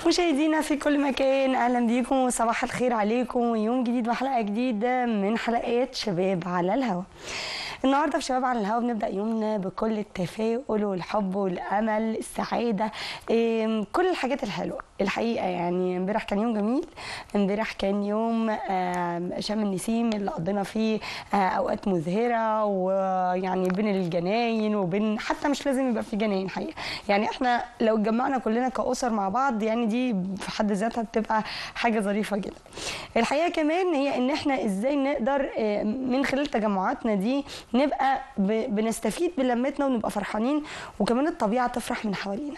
مشاهدينا في كل مكان اهلا بيكم وصباح الخير عليكم ويوم جديد وحلقه جديده من حلقات شباب على الهوا النهارده في شباب على الهوا بنبدا يومنا بكل التفاؤل والحب والامل السعاده إيه، كل الحاجات الحلوه الحقيقه يعني امبارح كان يوم جميل امبارح كان يوم آم، شم النسيم اللي قضينا فيه آه، اوقات مزهره ويعني بين الجناين وبين حتى مش لازم يبقى في جناين حقيقه يعني احنا لو اتجمعنا كلنا كاسر مع بعض يعني دي في حد ذاتها بتبقى حاجه ظريفه جدا الحقيقه كمان هي ان احنا ازاي نقدر آه، من خلال تجمعاتنا دي نبقى ب- بنستفيد بلمتنا ونبقى فرحانين وكمان الطبيعه تفرح من حوالينا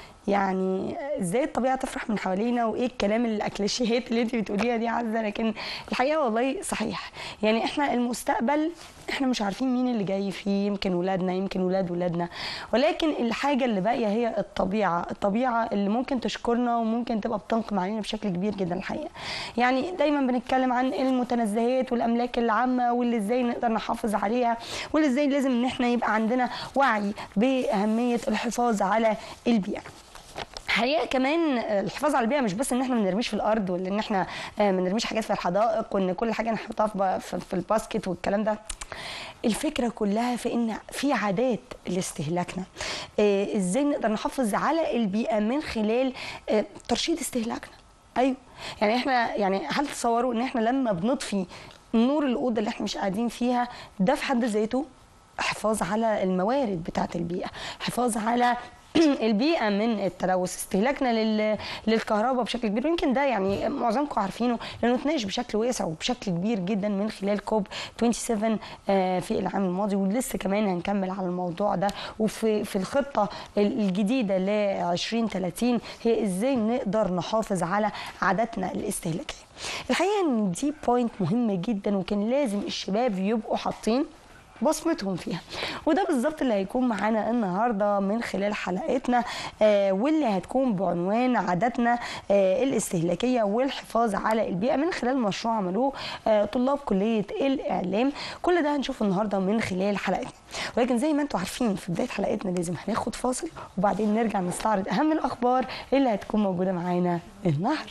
يعني ازاي الطبيعه تفرح من حوالينا وايه الكلام الاكليشيهات اللي انت بتقوليها دي عزه لكن الحقيقه والله صحيح يعني احنا المستقبل احنا مش عارفين مين اللي جاي فيه يمكن ولادنا يمكن ولاد ولادنا ولكن الحاجه اللي باقيه هي الطبيعه الطبيعه اللي ممكن تشكرنا وممكن تبقى بتنقم علينا بشكل كبير جدا الحقيقه يعني دايما بنتكلم عن المتنزهات والاملاك العامه واللي ازاي نقدر نحافظ عليها واللي ازاي لازم ان احنا يبقى عندنا وعي باهميه الحفاظ على البيئه حقيقه كمان الحفاظ على البيئه مش بس ان احنا ما نرميش في الارض ولا ان احنا آه، ما نرميش حاجات في الحدائق وان كل حاجه نحطها في ب- في في الباسكت والكلام ده الفكره كلها في ان في عادات لاستهلاكنا آه، ازاي نقدر نحافظ على البيئه من خلال آه، ترشيد استهلاكنا ايوه يعني احنا يعني هل تصوروا ان احنا لما بنطفي نور الاوضه اللي احنا مش قاعدين فيها ده في حد ذاته حفاظ على الموارد بتاعه البيئه حفاظ على البيئه من التلوث استهلاكنا لل... للكهرباء بشكل كبير ويمكن ده يعني معظمكم عارفينه لانه اتناقش بشكل واسع وبشكل كبير جدا من خلال كوب 27 آه، في العام الماضي ولسه كمان هنكمل على الموضوع ده وفي في الخطه الجديده ل 2030 هي ازاي نقدر نحافظ على عاداتنا الاستهلاكيه الحقيقه ان دي بوينت مهمه جدا وكان لازم الشباب يبقوا حاطين بصمتهم فيها وده بالظبط اللي هيكون معانا النهارده من خلال حلقتنا آه واللي هتكون بعنوان عاداتنا آه الاستهلاكيه والحفاظ على البيئه من خلال مشروع عملوه آه طلاب كليه الاعلام كل ده هنشوفه النهارده من خلال حلقتنا ولكن زي ما انتم عارفين في بدايه حلقتنا لازم هناخد فاصل وبعدين نرجع نستعرض اهم الاخبار اللي هتكون موجوده معانا النهارده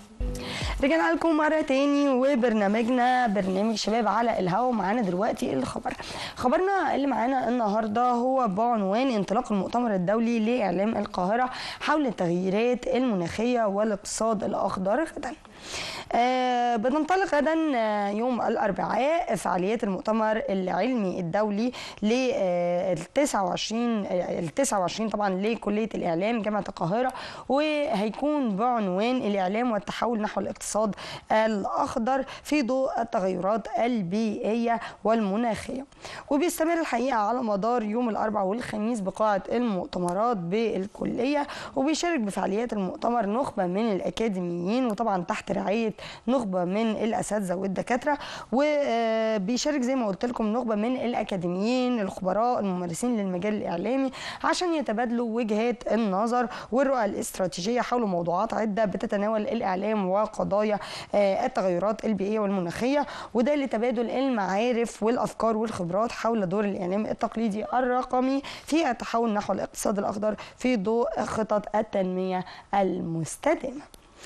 رجعنا لكم مرة تاني وبرنامجنا برنامج شباب على الهوا معانا دلوقتي الخبر خبرنا اللي معانا النهاردة هو بعنوان انطلاق المؤتمر الدولي لإعلام القاهرة حول التغييرات المناخية والاقتصاد الأخضر غدا آه بتنطلق غدا آه، يوم الاربعاء فعاليات المؤتمر العلمي الدولي ل 29 ال 29 طبعا لكليه الاعلام جامعه القاهره وهيكون بعنوان الاعلام والتحول نحو الاقتصاد الاخضر في ضوء التغيرات البيئيه والمناخيه وبيستمر الحقيقه على مدار يوم الاربعاء والخميس بقاعه المؤتمرات بالكليه وبيشارك بفعاليات المؤتمر نخبه من الاكاديميين وطبعا تحت رعايه نخبه من الاساتذه والدكاتره وبيشارك زي ما قلت لكم نخبه من الاكاديميين الخبراء الممارسين للمجال الاعلامي عشان يتبادلوا وجهات النظر والرؤى الاستراتيجيه حول موضوعات عده بتتناول الاعلام وقضايا آه، التغيرات البيئيه والمناخيه وده لتبادل المعارف والافكار والخبرات حول دور الاعلام التقليدي الرقمي في التحول نحو الاقتصاد الاخضر في ضوء خطط التنميه المستدامه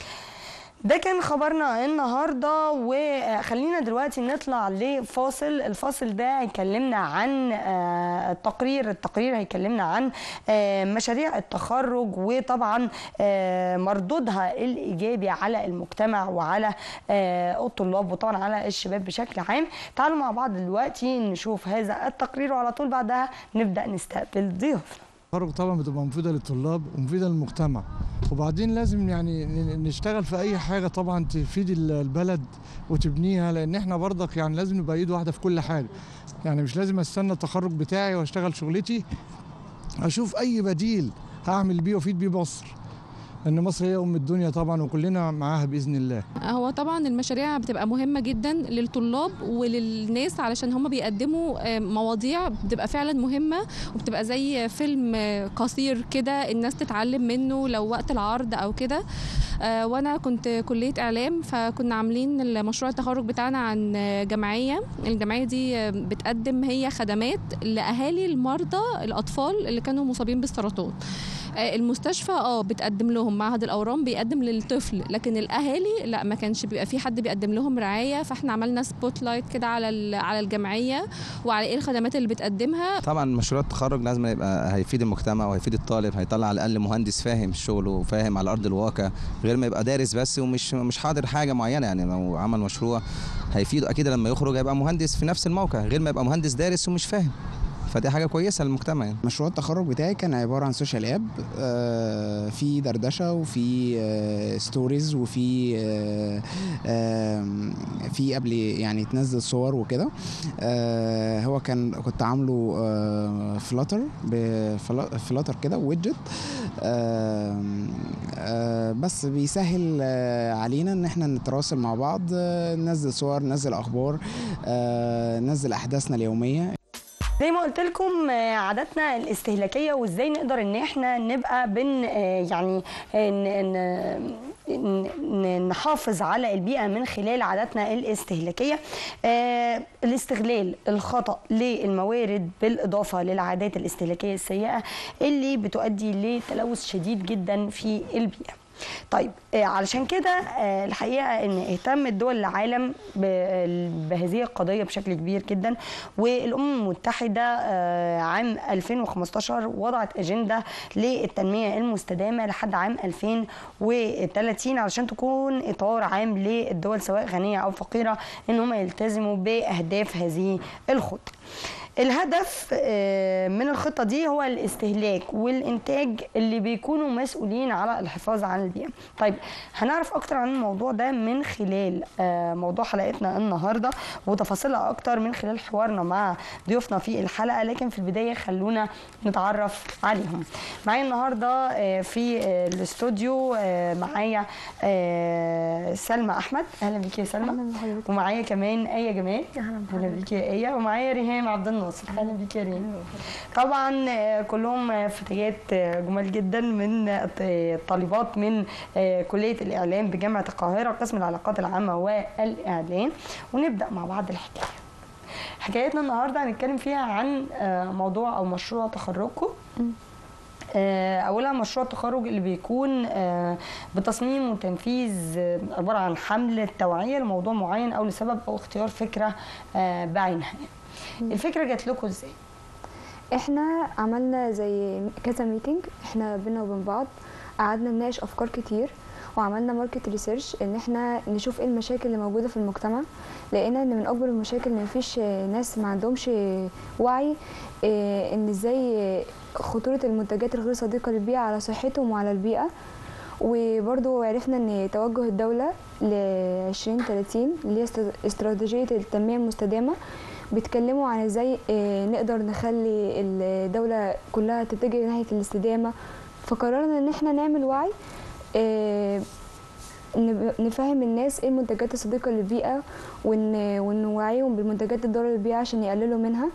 ده كان خبرنا النهارده وخلينا دلوقتي نطلع لفاصل الفاصل ده هيكلمنا عن آه، التقرير التقرير هيكلمنا عن آه، مشاريع التخرج وطبعا آه، مردودها الايجابي على المجتمع وعلى آه، الطلاب وطبعا على الشباب بشكل عام تعالوا مع بعض دلوقتي نشوف هذا التقرير وعلى طول بعدها نبدا نستقبل ضيوفنا التخرج طبعا بتبقى مفيده للطلاب ومفيده للمجتمع وبعدين لازم يعني ن- نشتغل في اي حاجه طبعا تفيد ال- البلد وتبنيها لان احنا برضك يعني لازم نبقى ايد واحده في كل حاجه يعني مش لازم استنى التخرج بتاعي واشتغل شغلتي اشوف اي بديل هعمل بيه وافيد بيه مصر لان مصر هي ام الدنيا طبعا وكلنا معاها باذن الله هو طبعا المشاريع بتبقى مهمة جدا للطلاب وللناس علشان هم بيقدموا آه، مواضيع بتبقى فعلا مهمة وبتبقى زي فيلم آه، قصير كده الناس تتعلم منه لو وقت العرض أو كده آه، وانا كنت كليه اعلام فكنا عاملين مشروع التخرج بتاعنا عن جمعيه الجمعيه دي آه، بتقدم هي خدمات لاهالي المرضى الاطفال اللي كانوا مصابين بالسرطان آه، المستشفى اه بتقدم لهم معهد الاورام بيقدم للطفل لكن الاهالي لا ما كانش بيبقى في حد بيقدم لهم رعايه فاحنا عملنا سبوت لايت كده على ال- على الجمعيه وعلى ايه الخدمات اللي بتقدمها طبعا مشروع التخرج لازم يبقى هيفيد المجتمع وهيفيد الطالب هيطلع على الاقل مهندس فاهم شغله وفاهم على ارض الواقع غير ما يبقى دارس بس ومش مش حاضر حاجه معينه يعني لو عمل مشروع هيفيده اكيد لما يخرج هيبقى مهندس في نفس الموقع غير ما يبقى مهندس دارس ومش فاهم فدي حاجه كويسه للمجتمع يعني. مشروع التخرج بتاعي كان عبارة عن سوشيال اب آه، في دردشة وفي آه، ستوريز وفي آه، آم، في قبل يعني تنزل صور وكده آه، هو كان كنت عامله فلاتر بفلاتر كده ويدجت بس بيسهل آه، علينا ان احنا نتواصل مع بعض آه، ننزل صور ننزل اخبار آه، ننزل احداثنا اليوميه زي ما قلت لكم آه، عاداتنا الاستهلاكيه وازاي نقدر ان احنا نبقى بن آه، يعني آه، ن- ن- ن- ن- نحافظ على البيئه من خلال عاداتنا الاستهلاكيه آه، الاستغلال الخطا للموارد بالاضافه للعادات االاستهلاكيه السيئه اللي بتؤدي لتلوث شديد جدا في البيئه طيب آه، علشان كده آه، الحقيقه ان اهتم الدول العالم ب- بهذه القضيه بشكل كبير جدا والامم المتحده آه، عام 2015 وضعت اجنده للتنميه المستدامه لحد عام 2030 علشان تكون اطار عام للدول سواء غنيه او فقيره ان هم يلتزموا باهداف هذه الخطه الهدف آه، من الخطة دي هو الاستهلاك والإنتاج اللي بيكونوا مسؤولين على الحفاظ على البيئة طيب هنعرف أكتر عن الموضوع ده من خلال آه، موضوع حلقتنا النهاردة وتفاصيلها أكتر من خلال حوارنا مع ضيوفنا في الحلقة لكن في البداية خلونا نتعرف عليهم معايا النهاردة آه، في آه، الاستوديو آه، معايا آه، سلمى أحمد أهلا بيكي يا سلمى أهلا بحضرتك. ومعايا كمان آية جمال أهلا اهلا بيكي يا ايه ومعايا ريهام عبد الناصر اهلا بيكي يا ريهام طبعا آه، كلهم آه، فتيات آه، جمال جدا من آه، طالبات من آه، كليه الاعلام بجامعه القاهره قسم العلاقات العامه والاعلام ونبدا مع بعض الحكايه حكايتنا النهارده هنتكلم فيها عن آه، موضوع او مشروع تخرجكم آه، اولها مشروع التخرج اللي بيكون آه، بتصميم وتنفيذ آه، عباره عن حمله توعيه لموضوع معين او لسبب او اختيار فكره آه، بعينها يعني. الفكره جات لكم ازاي احنا عملنا زي كذا ميتنج احنا بينا وبين بعض قعدنا نناقش افكار كتير وعملنا ماركت ريسيرش ان احنا نشوف ايه المشاكل اللي موجوده في المجتمع لقينا ان من اكبر المشاكل ان مفيش ناس ما عندهمش وعي اه، ان ازاي خطوره المنتجات الغير صديقه للبيئه على صحتهم وعلى البيئه وبرضو عرفنا ان توجه الدوله ل 2030 اللي هي است- استراتيجيه التنميه المستدامه بيتكلموا عن ازاي اه، نقدر نخلي الدوله كلها تتجه ناحيه الاستدامه فقررنا ان احنا نعمل وعي اه، نب- نفهم الناس ايه المنتجات الصديقه للبيئه ون- ونوعيهم بالمنتجات الضاره للبيئه عشان يقللوا منها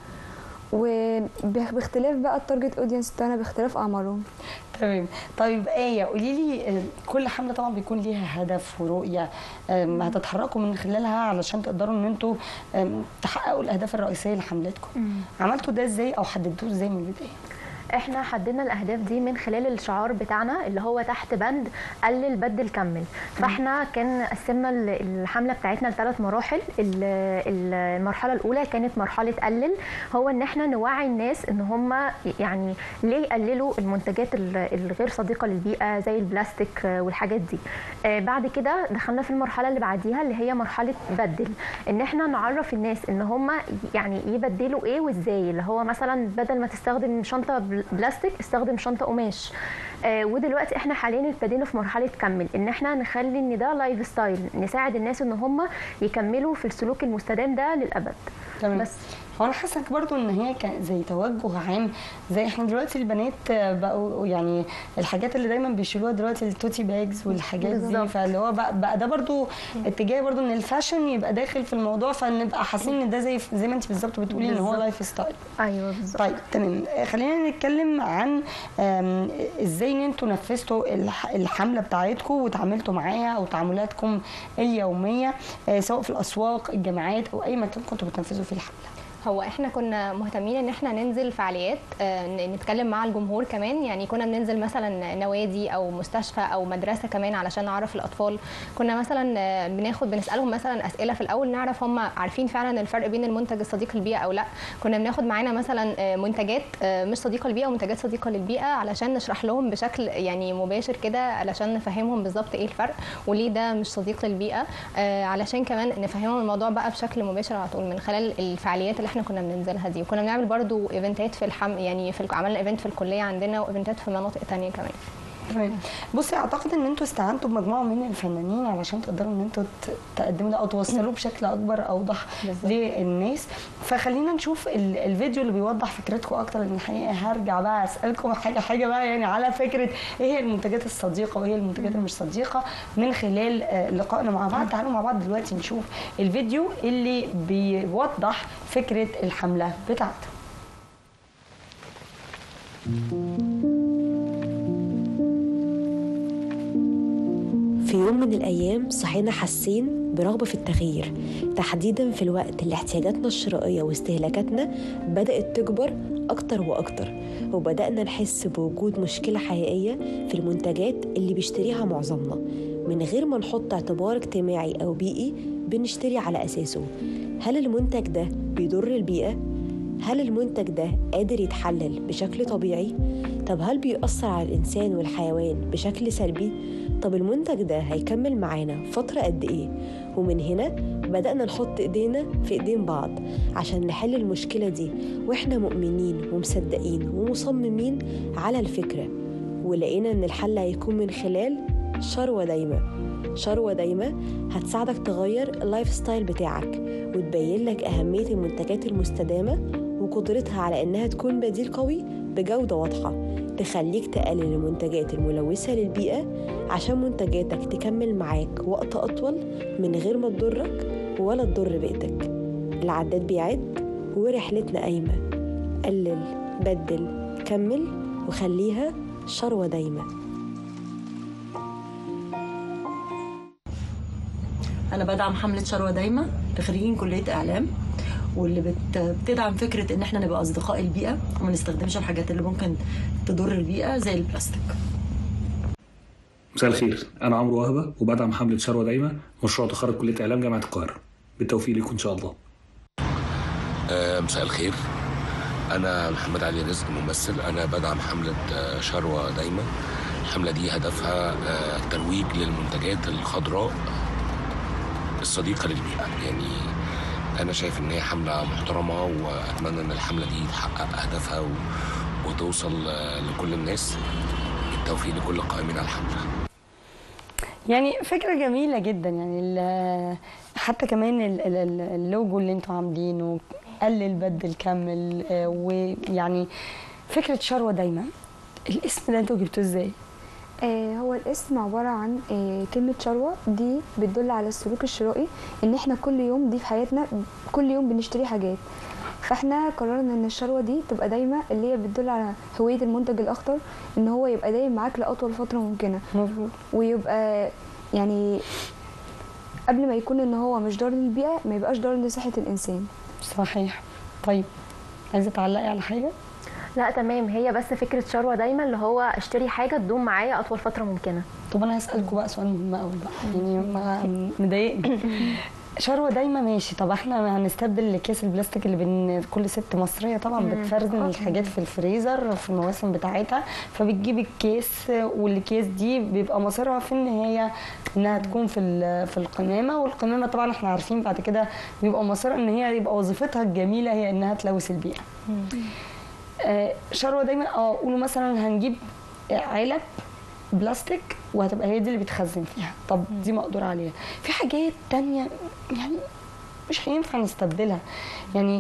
وباختلاف بقى التارجت اودينس بتاعنا باختلاف اعمارهم تمام طيب ايه قولي لي آه، كل حمله طبعا بيكون ليها هدف ورؤيه آم، هتتحركوا من خلالها علشان تقدروا ان انتوا آم، تحققوا الاهداف الرئيسيه لحملتكم عملتوا ده ازاي او حددتوه ازاي من البدايه احنا حددنا الاهداف دي من خلال الشعار بتاعنا اللي هو تحت بند قلل بدل كمل فاحنا كان قسمنا ال- الحمله بتاعتنا لثلاث مراحل ال- ال- المرحله الاولى كانت مرحله قلل هو ان احنا نوعي الناس ان هم يعني ليه يقللوا المنتجات ال- الغير صديقه للبيئه زي البلاستيك آه، والحاجات دي آه، بعد كده دخلنا في المرحله اللي بعديها اللي هي مرحله بدل ان احنا نعرف الناس ان هم يعني يبدلوا ايه وازاي اللي هو مثلا بدل ما تستخدم شنطه بل- بلاستيك استخدم شنطه قماش آه ودلوقتي احنا حاليا ابتدينا في مرحله كمل ان احنا نخلي ان ده لايف ستايل نساعد الناس ان هم يكملوا في السلوك المستدام ده للابد تمام بس هو انا حاسه برضو ان هي كان زي توجه عام زي احنا دلوقتي البنات بقوا يعني الحاجات اللي دايما بيشيلوها دلوقتي التوتي باجز والحاجات دي بالظبط. فاللي هو بقى, بقى ده برضو اتجاه برضو ان الفاشن يبقى داخل في الموضوع فنبقى حاسين ان ده زي زي ما انت بالظبط بتقولي ان هو بالظبط. لايف ستايل ايوه بالظبط طيب تمام آه، خلينا نتكلم عن آم، ازاي ان انتوا نفذتوا الح- الحمله بتاعتكم وتعاملتوا معاها او تعاملاتكم اليوميه آه، سواء في الاسواق الجامعات او اي مكان كنتوا بتنفذوا فيه الحمله هو احنا كنا مهتمين ان احنا ننزل فعاليات آه، ن- نتكلم مع الجمهور كمان يعني كنا بننزل مثلا نوادي او مستشفى او مدرسه كمان علشان نعرف الاطفال كنا مثلا آه، بناخد بنسالهم مثلا اسئله في الاول نعرف هم عارفين فعلا الفرق بين المنتج الصديق للبيئه او لا كنا بناخد معانا مثلا آه، منتجات آه، مش صديقه للبيئه ومنتجات صديقه للبيئه علشان نشرح لهم بشكل يعني مباشر كده علشان نفهمهم بالظبط ايه الفرق وليه ده مش صديق للبيئه آه، علشان كمان نفهمهم الموضوع بقى بشكل مباشر على طول من خلال الفعاليات اللي احنا كنا بننزلها دي وكنا بنعمل برضو ايفنتات في الحم يعني في الك- عملنا ايفنت في الكليه عندنا وايفنتات في مناطق تانية كمان تمام بصي اعتقد ان انتوا استعنتوا بمجموعه من الفنانين علشان تقدروا ان انتوا ت- تقدموا ده او توصلوه بشكل اكبر اوضح بالظبط. للناس فخلينا نشوف ال- الفيديو اللي بيوضح فكرتكم اكتر لان الحقيقه هرجع بقى اسالكم حاجه حاجه بقى يعني على فكره ايه هي المنتجات الصديقه وايه المنتجات المش صديقه من خلال آه، لقائنا مع بعض تعالوا مع بعض دلوقتي نشوف الفيديو اللي بيوضح فكره الحمله بتاعته في يوم من الأيام صحينا حاسين برغبة في التغيير تحديدا في الوقت اللي احتياجاتنا الشرائية واستهلاكاتنا بدأت تكبر أكتر وأكتر وبدأنا نحس بوجود مشكلة حقيقية في المنتجات اللي بيشتريها معظمنا من غير ما نحط اعتبار اجتماعي أو بيئي بنشتري على أساسه هل المنتج ده بيضر البيئة؟ هل المنتج ده قادر يتحلل بشكل طبيعي؟ طب هل بيأثر على الإنسان والحيوان بشكل سلبي؟ طب المنتج ده هيكمل معانا فترة قد إيه؟ ومن هنا بدأنا نحط إيدينا في إيدين بعض عشان نحل المشكلة دي وإحنا مؤمنين ومصدقين ومصممين على الفكرة ولقينا إن الحل هيكون من خلال شروة دايمة شروة دايمة هتساعدك تغير اللايف ستايل بتاعك وتبين لك أهمية المنتجات المستدامة وقدرتها على إنها تكون بديل قوي بجودة واضحة تخليك تقلل المنتجات الملوثة للبيئة عشان منتجاتك تكمل معاك وقت أطول من غير ما تضرك ولا تضر بيئتك العداد بيعد ورحلتنا قايمة قلل بدل كمل وخليها شروة دايمة أنا بدعم حملة شروة دايمة لخريجين كلية إعلام واللي بت... بتدعم فكرة إن إحنا نبقى أصدقاء البيئة وما نستخدمش الحاجات اللي ممكن تضر البيئة زي البلاستيك مساء الخير انا عمرو وهبه وبدعم حمله شروه دايما مشروع تخرج كليه اعلام جامعه القاهره بالتوفيق لكم ان شاء الله آه، مساء الخير أنا محمد علي رزق ممثل أنا بدعم حملة آه، شروة دايما الحملة دي هدفها آه، الترويج للمنتجات الخضراء الصديقة للبيئة يعني أنا شايف إن هي حملة محترمة وأتمنى إن الحملة دي تحقق أهدافها و... وتوصل آه، لكل الناس بالتوفيق لكل القائمين على الحملة يعني فكرة جميلة جدا يعني ال- حتى كمان ال- ال- ال- اللوجو اللي انتوا عاملينه قلل بدل كمل آه، ويعني فكرة شروة دايما الاسم ده انتوا جبتوه ازاي؟ آه، هو الاسم عبارة عن آه، كلمة شروة دي بتدل على السلوك الشرائي ان احنا كل يوم دي في حياتنا كل يوم بنشتري حاجات فاحنا قررنا ان الشروة دي تبقى دايما اللي هي بتدل على هوية المنتج الاخضر ان هو يبقى دايما معاك لأطول فترة ممكنة مظبوط ويبقى يعني قبل ما يكون ان هو مش ضار للبيئة ما يبقاش ضار لصحة الانسان صحيح طيب عايزة تعلقي على حاجة؟ لا تمام هي بس فكره شروه دايما اللي هو اشتري حاجه تدوم معايا اطول فتره ممكنه طب انا هسألكوا بقى سؤال مهم قوي بقى يعني ما- مضايقني شروة دايما ماشي طب احنا هنستبدل الاكياس البلاستيك اللي بين كل ست مصريه طبعا مم. بتفرزن الحاجات في الفريزر في المواسم بتاعتها فبتجيب الكيس والاكياس دي بيبقى مصيرها في النهايه انها تكون في ال- في القمامه والقمامه طبعا احنا عارفين بعد كده بيبقى مصيرها ان هي يبقى وظيفتها الجميله هي انها تلوث البيئه آه، شروه دايما اه قولوا مثلا هنجيب علب بلاستيك وهتبقى هي دي اللي بتخزن فيها طب دي مقدور عليها في حاجات تانية يعني مش هينفع نستبدلها يعني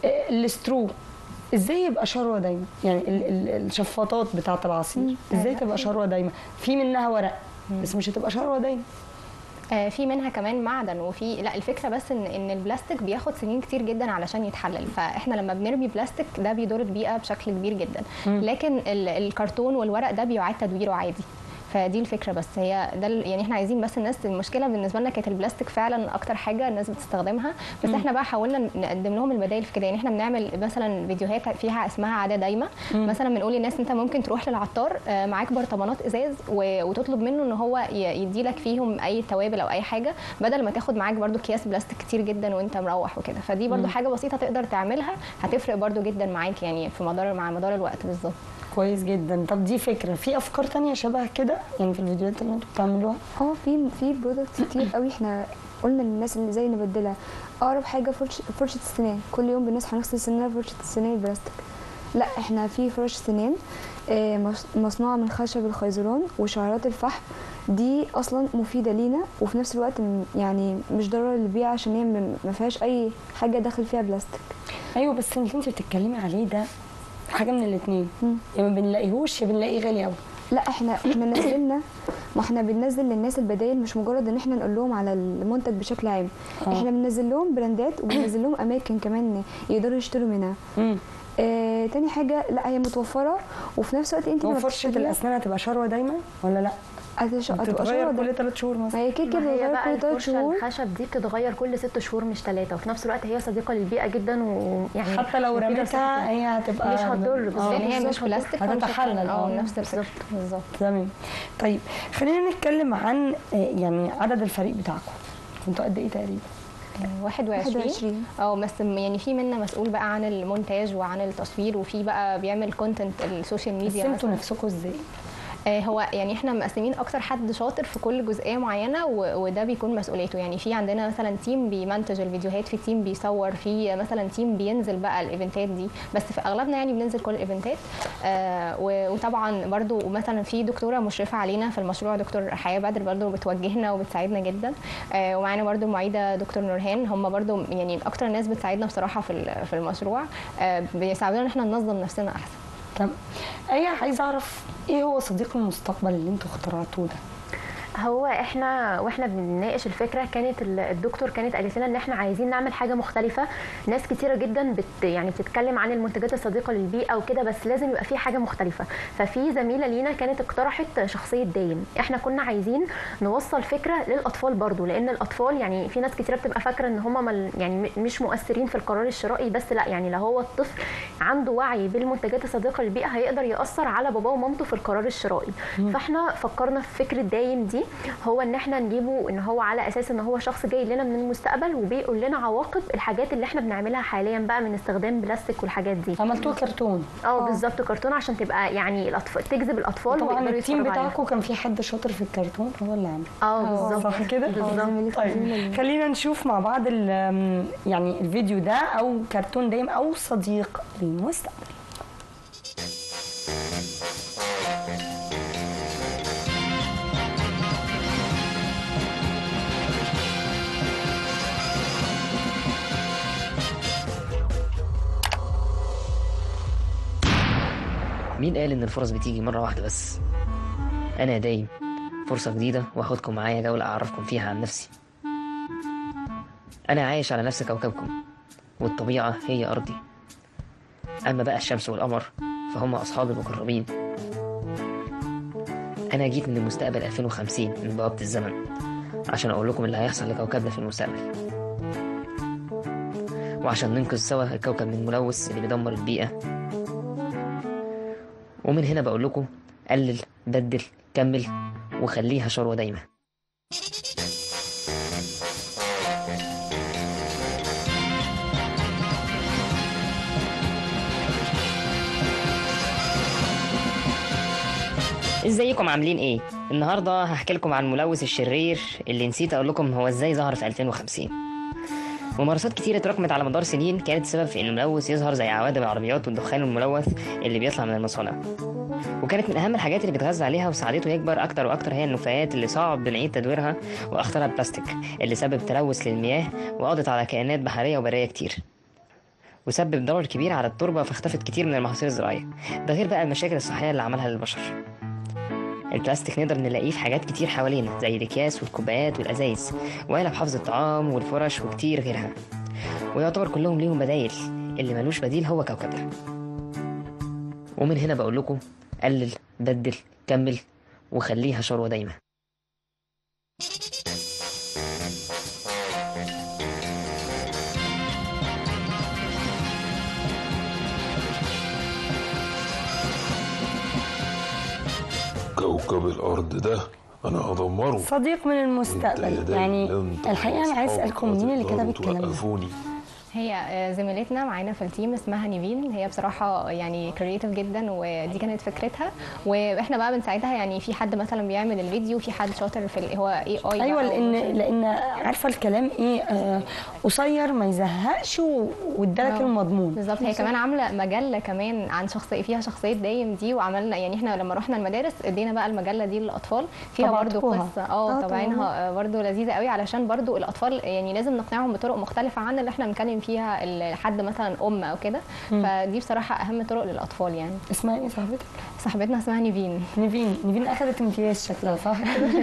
آه، السترو ازاي يبقى شروه دايما يعني ال- ال- الشفاطات بتاعه العصير ازاي تبقى شروه دايما في منها ورق بس مش هتبقى شروه دايما آه، في منها كمان معدن وفي لا الفكره بس ان ان البلاستيك بياخد سنين كتير جدا علشان يتحلل فاحنا لما بنرمي بلاستيك ده بيضر البيئه بشكل كبير جدا لكن ال- الكرتون والورق ده بيعاد تدويره عادي فدي الفكره بس هي ده ال- يعني احنا عايزين بس الناس المشكله بالنسبه لنا كانت البلاستيك فعلا اكتر حاجه الناس بتستخدمها بس مم. احنا بقى حاولنا نقدم لهم البدائل في كده يعني احنا بنعمل مثلا فيديوهات فيها اسمها عاده دايمه مم. مثلا بنقول للناس انت ممكن تروح للعطار آه، معاك برطمانات ازاز و- وتطلب منه ان هو يدي لك فيهم اي توابل او اي حاجه بدل ما تاخد معاك برضو اكياس بلاستيك كتير جدا وانت مروح وكده فدي برضو مم. حاجه بسيطه تقدر تعملها هتفرق برضو جدا معاك يعني في مدار مع مدار الوقت بالظبط كويس جدا طب دي فكره في افكار تانية شبه كده يعني في الفيديوهات اللي انتوا بتعملوها اه في في برودكتس كتير قوي احنا قلنا للناس اللي زي نبدلها اقرب حاجه فرش فرشه السنان كل يوم بنصحى نغسل سناننا فرشه السنان البلاستيك لا احنا في فرش سنان آه، مص- مصنوعه من خشب الخيزران وشعرات الفحم دي اصلا مفيده لينا وفي نفس الوقت م- يعني مش ضرر للبيئه عشان هي م- ما فيهاش اي حاجه داخل فيها بلاستيك ايوه بس اللي انت بتتكلمي عليه ده حاجه من الاثنين يا ما بنلاقيهوش يا بنلاقيه غالي قوي لا احنا احنا نزلنا ما احنا بننزل للناس البدايل مش مجرد ان احنا نقول لهم على المنتج بشكل عام آه. احنا بننزل لهم براندات وبننزل لهم اماكن كمان يقدروا يشتروا منها آه تاني حاجه لا هي متوفره وفي نفس الوقت انت لما وفرشه بتشتريها- الاسنان هتبقى شروه دايما ولا لا هتش- هتبقى بتتغير شروة كل ثلاث شهور مثلا ما هي كده كده ما هي بتتغير بقى كل تلات الفرشه شهور الخشب دي بتتغير كل ست شهور مش ثلاثه وفي نفس الوقت هي صديقه للبيئه جدا ويعني حتى لو مفيدة رميتها لصحتنا. هي هتبقى مش هتضر آه، بالظبط لان هي مش بالظبط بلاستيك فمش هتتحلل هتحلل. اه اه نفس الفكره بالظبط تمام طيب خلينا نتكلم عن آه، يعني عدد الفريق بتاعكم كنتوا قد ايه تقريبا 21 21. اه بس م- يعني في منا مسؤول بقى عن المونتاج وعن التصوير وفي بقى بيعمل كونتنت السوشيال ميديا قسمتوا مثلاً. نفسكم ازاي آه، هو يعني احنا مقسمين اكتر حد شاطر في كل جزئيه معينه و- وده بيكون مسؤوليته يعني في عندنا مثلا تيم بيمنتج الفيديوهات في تيم بيصور في مثلا تيم بينزل بقى الايفنتات دي بس في اغلبنا يعني بننزل كل الايفنتات آه، و- وطبعا برضو مثلا في دكتوره مشرفه علينا في المشروع دكتور حياه بدر برضو بتوجهنا وبتساعدنا جدا آه، ومعانا برضو المعيده دكتور نورهان هم برضو يعني اكتر ناس بتساعدنا بصراحه في ال- في المشروع آه، بيساعدونا ان احنا ننظم نفسنا احسن طب ايه عايزه اعرف ايه هو صديق المستقبل اللي انتوا اخترعتوه ده هو احنا واحنا بنناقش الفكره كانت ال- الدكتور كانت قالت لنا ان احنا عايزين نعمل حاجه مختلفه ناس كتيره جدا بت يعني بتتكلم عن المنتجات الصديقه للبيئه وكده بس لازم يبقى في حاجه مختلفه ففي زميله لينا كانت اقترحت شخصيه دايم احنا كنا عايزين نوصل فكره للاطفال برضو لان الاطفال يعني في ناس كتيره بتبقى فاكره ان هم مل يعني م- مش مؤثرين في القرار الشرائي بس لا يعني لو هو الطفل عنده وعي بالمنتجات الصديقه للبيئه هيقدر ياثر على باباه ومامته في القرار الشرائي فاحنا فكرنا في فكره دايم دي هو ان احنا نجيبه ان هو على اساس ان هو شخص جاي لنا من المستقبل وبيقول لنا عواقب الحاجات اللي احنا بنعملها حاليا بقى من استخدام بلاستيك والحاجات دي عملتوه كرتون اه بالظبط كرتون عشان تبقى يعني الاطفال تجذب الاطفال طبعا ويقدروا التيم يتفرجوا عليها. بتاعكم كان في حد شاطر في الكرتون هو اللي عمل اه بالظبط صح كده بالظبط طيب خلينا نشوف مع بعض ال- يعني الفيديو ده او كرتون دايم او صديق للمستقبل مين قال إن الفرص بتيجي مرة واحدة بس؟ أنا يا دايم فرصة جديدة وهاخدكم معايا جولة أعرفكم فيها عن نفسي أنا عايش على نفس كوكبكم والطبيعة هي أرضي أما بقى الشمس والقمر فهم أصحابي المقربين أنا جيت من المستقبل 2050 من بوابة الزمن عشان أقول لكم اللي هيحصل لكوكبنا في المستقبل وعشان ننقذ سوا الكوكب من الملوث اللي بيدمر البيئة ومن هنا بقول لكم قلل بدل كمل وخليها شروة دايما ازيكم عاملين ايه النهارده هحكي لكم عن الملوث الشرير اللي نسيت اقول لكم هو ازاي ظهر في 2050 ممارسات كتير اتراكمت على مدار سنين كانت سبب في ان الملوث يظهر زي عوادم العربيات والدخان الملوث اللي بيطلع من المصانع وكانت من اهم الحاجات اللي بيتغذى عليها وساعدته يكبر اكتر واكتر هي النفايات اللي صعب بنعيد تدويرها واخطرها البلاستيك اللي سبب تلوث للمياه وقضت على كائنات بحريه وبريه كتير وسبب ضرر كبير على التربة فاختفت كتير من المحاصيل الزراعية ده غير بقى المشاكل الصحية اللي عملها للبشر البلاستيك نقدر نلاقيه في حاجات كتير حوالينا زي الأكياس والكوبايات والأزايز وعلب حفظ الطعام والفرش وكتير غيرها ويعتبر كلهم ليهم بدايل اللي ملوش بديل هو كوكبنا ومن هنا بقول لكم قلل بدل كمل وخليها شروة دايما كوكب الأرض ده أنا هدمره صديق من المستقبل يعني الحقيقه انا عايز اسالكم مين اللي كتب الكلام ده توقفوني هي آه، زميلتنا معانا في التيم اسمها نيفين هي بصراحة يعني كرييتيف جدا ودي كانت فكرتها واحنا بقى بنساعدها يعني في حد مثلا بيعمل الفيديو في حد شاطر في ال- هو اي اي ايوه لان لان عارفه الكلام ايه آه، قصير ما يزهقش و- وادالك آه. المضمون بالظبط هي كمان عامله مجله كمان عن شخصيه فيها شخصيه دايم دي وعملنا يعني احنا لما رحنا المدارس ادينا بقى المجله دي للاطفال فيها برضو طبعتوها. قصه آه، اه طبعاً. طبعينها برضو لذيذه قوي علشان برضو الاطفال يعني لازم نقنعهم بطرق مختلفه عن اللي احنا بنتكلم فيها ال- حد مثلا ام او كده مم. فدي بصراحه اهم طرق للاطفال يعني اسمها ايه صاحبتك صاحبتنا اسمها نيفين نيفين نيفين اخذت امتياز شكلها صح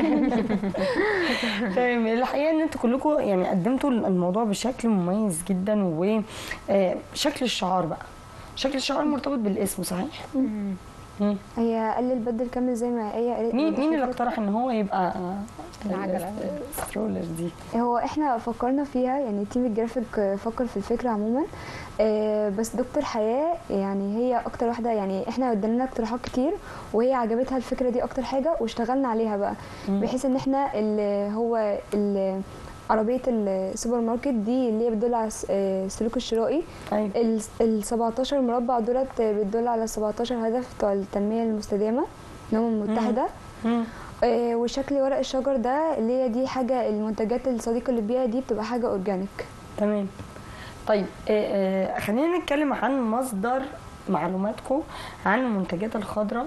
طيب الحقيقه ان انتوا كلكم يعني قدمتوا الموضوع بشكل مميز جدا وشكل الشعار بقى شكل الشعار مرتبط بالاسم صحيح مم. هي قلل بدل كمل زي ما هي قالت مين مين اللي اقترح ان هو يبقى العجلة. سترولر دي هو احنا فكرنا فيها يعني تيم الجرافيك فكر في الفكره عموما آه، بس دكتور حياه يعني هي اكتر واحده يعني احنا ادينا لها اقتراحات كتير وهي عجبتها الفكره دي اكتر حاجه واشتغلنا عليها بقى مم. بحيث ان احنا اللي هو ال- عربيه السوبر ماركت دي اللي هي بتدل على الس- آه، السلوك الشرائي ايوه ال 17 مربع دولت بتدل على 17 هدف بتوع التنميه المستدامه الامم المتحده مم. آه، وشكل ورق الشجر ده اللي هي دي حاجه المنتجات الصديقه للبيئه دي بتبقى حاجه اورجانيك تمام طيب آه، آه، خلينا نتكلم عن مصدر معلوماتكم عن المنتجات الخضراء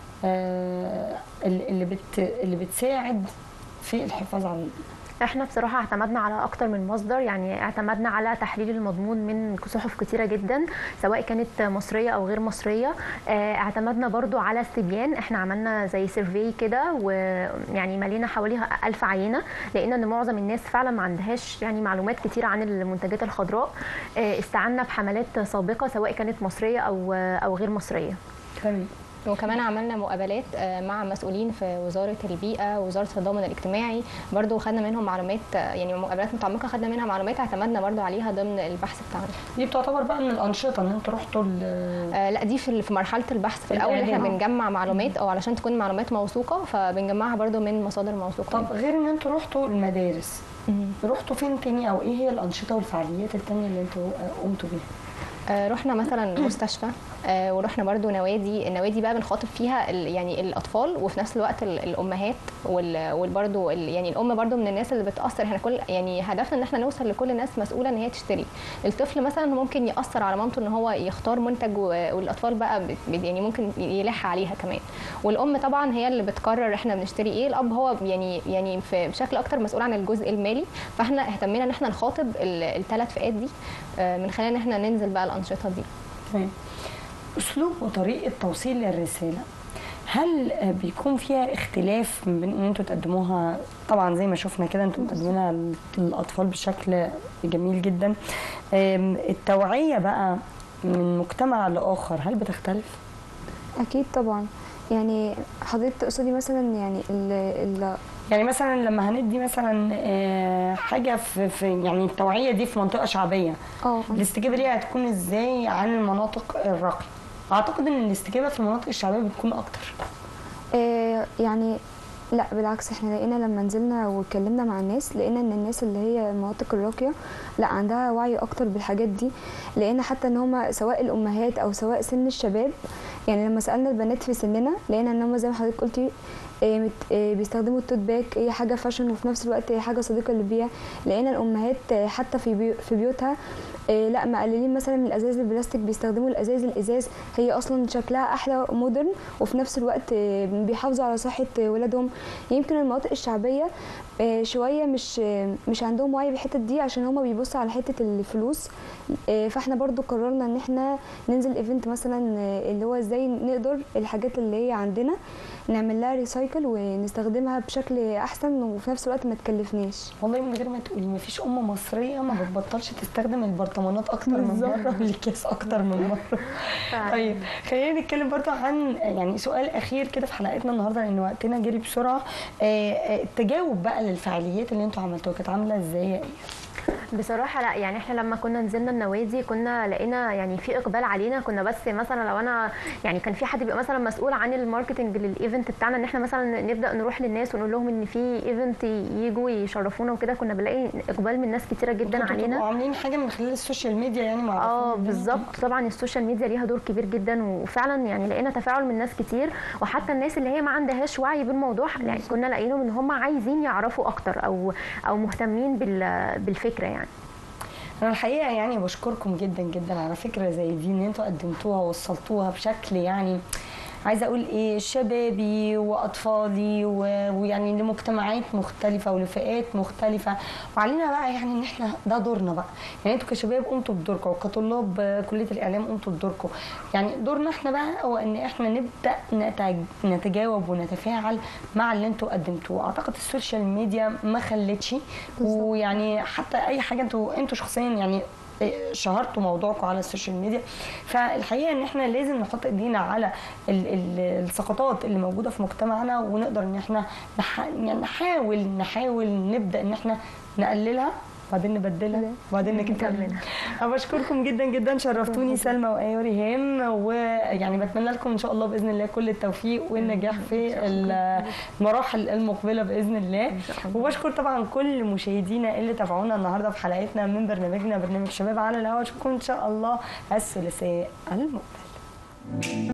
آه، اللي اللي بت اللي بتساعد في الحفاظ على البيئة. احنا بصراحة اعتمدنا على اكتر من مصدر يعني اعتمدنا على تحليل المضمون من صحف كتيرة جدا سواء كانت مصرية او غير مصرية اه، اعتمدنا برضو على استبيان احنا عملنا زي سيرفي كده ويعني ملينا حوالي ألف عينة لقينا ان معظم الناس فعلا ما عندهاش يعني معلومات كتيرة عن المنتجات الخضراء اه، استعنا بحملات سابقة سواء كانت مصرية او او غير مصرية تمام وكمان عملنا مقابلات آه، مع مسؤولين في وزاره البيئه ووزاره التضامن الاجتماعي برضو خدنا منهم معلومات آه، يعني مقابلات متعمقه خدنا منها معلومات اعتمدنا برضو عليها ضمن البحث بتاعنا دي بتعتبر بقى من الانشطه ان انتوا رحتوا ال- آه لا دي في في مرحله البحث في الاول احنا الإعلام. بنجمع معلومات او علشان تكون معلومات موثوقه فبنجمعها برضو من مصادر موثوقه طب غير ان انتوا رحتوا المدارس رحتوا فين تاني او ايه هي الانشطه والفعاليات التانيه اللي انتوا آه، قمتوا بيها آه، رحنا مثلا مستشفى آه، ورحنا برضو نوادي النوادي بقى بنخاطب فيها ال- يعني الاطفال وفي نفس الوقت ال- الامهات وال- والبرضو ال- يعني الام برضو من الناس اللي بتاثر احنا كل يعني هدفنا ان احنا نوصل لكل الناس مسؤوله ان هي تشتري الطفل مثلا ممكن ياثر على مامته ان هو يختار منتج و- والاطفال بقى بت- بت- يعني ممكن يلح عليها كمان والام طبعا هي اللي بتقرر احنا بنشتري ايه الاب هو يعني يعني في بشكل اكتر مسؤول عن الجزء المالي فاحنا اهتمينا ان احنا نخاطب الثلاث فئات دي آه، من خلال ان احنا ننزل بقى الانشطه دي تمام اسلوب وطريقه توصيل الرساله هل آه، بيكون فيها اختلاف من بين ان انتوا تقدموها طبعا زي ما شفنا كده انتوا مقدمينها للاطفال بشكل جميل جدا آم، التوعيه بقى من مجتمع لاخر هل بتختلف؟ اكيد طبعا يعني حضرتك تقصدي مثلا يعني ال ال يعني مثلا لما هندي مثلا آه، حاجه في, في يعني التوعيه دي في منطقه شعبيه اه الاستجابه ليها هتكون ازاي عن المناطق الراقيه؟ اعتقد ان الاستجابه في المناطق الشعبيه بتكون اكتر آه، يعني لا بالعكس احنا لقينا لما نزلنا واتكلمنا مع الناس لقينا ان الناس اللي هي المناطق الراقيه لا عندها وعي اكتر بالحاجات دي لقينا حتى ان هما سواء الامهات او سواء سن الشباب يعني لما سالنا البنات في سننا لقينا ان هم زي ما حضرتك قلتي آه، مت- آه، بيستخدموا التوت باك هي حاجه فاشن وفي نفس الوقت هي حاجه صديقه للبيئه لقينا الامهات آه، حتى في بيو في بيوتها آه، لا مقللين مثلا من الازاز البلاستيك بيستخدموا الازاز الازاز هي اصلا شكلها احلى مودرن وفي نفس الوقت آه، بيحافظوا على صحه آه، ولادهم يمكن المناطق الشعبيه آه، شويه مش آه، مش عندهم وعي بالحته دي عشان هما بيبصوا على حته الفلوس آه، فاحنا برضو قررنا ان احنا ننزل ايفنت مثلا آه، اللي هو ازاي نقدر الحاجات اللي هي عندنا نعمل لها ريسايكل ونستخدمها بشكل احسن وفي نفس الوقت ما تكلفناش والله من غير ما تقولي ما فيش ام مصريه ما بتبطلش تستخدم البرطمانات اكتر من بالظبط. مره والكيس اكتر من مره طيب خلينا نتكلم برضو عن يعني سؤال اخير كده في حلقتنا النهارده لان وقتنا جري بسرعه آه، آه، التجاوب بقى للفعاليات اللي انتوا عملتوها كانت عامله ازاي بصراحة لا يعني احنا لما كنا نزلنا النوادي كنا لقينا يعني في اقبال علينا كنا بس مثلا لو انا يعني كان في حد بيبقى مثلا مسؤول عن الماركتنج للايفنت بتاعنا ان احنا مثلا نبدا نروح للناس ونقول لهم ان في ايفنت يجوا يشرفونا وكده كنا بنلاقي اقبال من ناس كتيره جدا انتوا علينا بتبقوا عاملين حاجه من خلال السوشيال ميديا يعني مع اه بالظبط طبعا السوشيال ميديا ليها دور كبير جدا وفعلا يعني لقينا تفاعل من ناس كتير وحتى الناس اللي هي ما عندهاش وعي بالموضوع يعني كنا لاقيينهم ان هم عايزين يعرفوا اكتر او او مهتمين بال- بالفكره يعني انا الحقيقه يعني بشكركم جدا جدا على فكره زي دي ان انتوا قدمتوها ووصلتوها بشكل يعني عايزه اقول ايه شبابي واطفالي و- ويعني لمجتمعات مختلفه ولفئات مختلفه وعلينا بقى يعني ان احنا ده دورنا بقى يعني انتوا كشباب قمتوا بدوركم وكطلاب آه، كليه الاعلام قمتوا بدوركم يعني دورنا احنا بقى هو ان احنا نبدا نتج- نتجاوب ونتفاعل مع اللي انتوا قدمتوه اعتقد السوشيال ميديا ما خلتش ويعني حتى اي حاجه انتوا انتوا شخصيا يعني شهرتوا موضوعكم على السوشيال ميديا فالحقيقه ان احنا لازم نحط ايدينا على ال- ال- السقطات اللي موجوده في مجتمعنا ونقدر ان احنا نح... يعني نحاول نحاول نبدا ان احنا نقللها وبعدين نبدلها وبعدين نكملها انا بشكركم جدا جدا شرفتوني سلمى وايه وريهام ويعني بتمنى لكم ان شاء الله باذن الله كل التوفيق والنجاح في المراحل المقبله باذن الله وبشكر طبعا كل مشاهدينا اللي تابعونا النهارده في حلقتنا من برنامجنا برنامج شباب على الهواء اشوفكم ان شاء الله الثلاثاء المقبل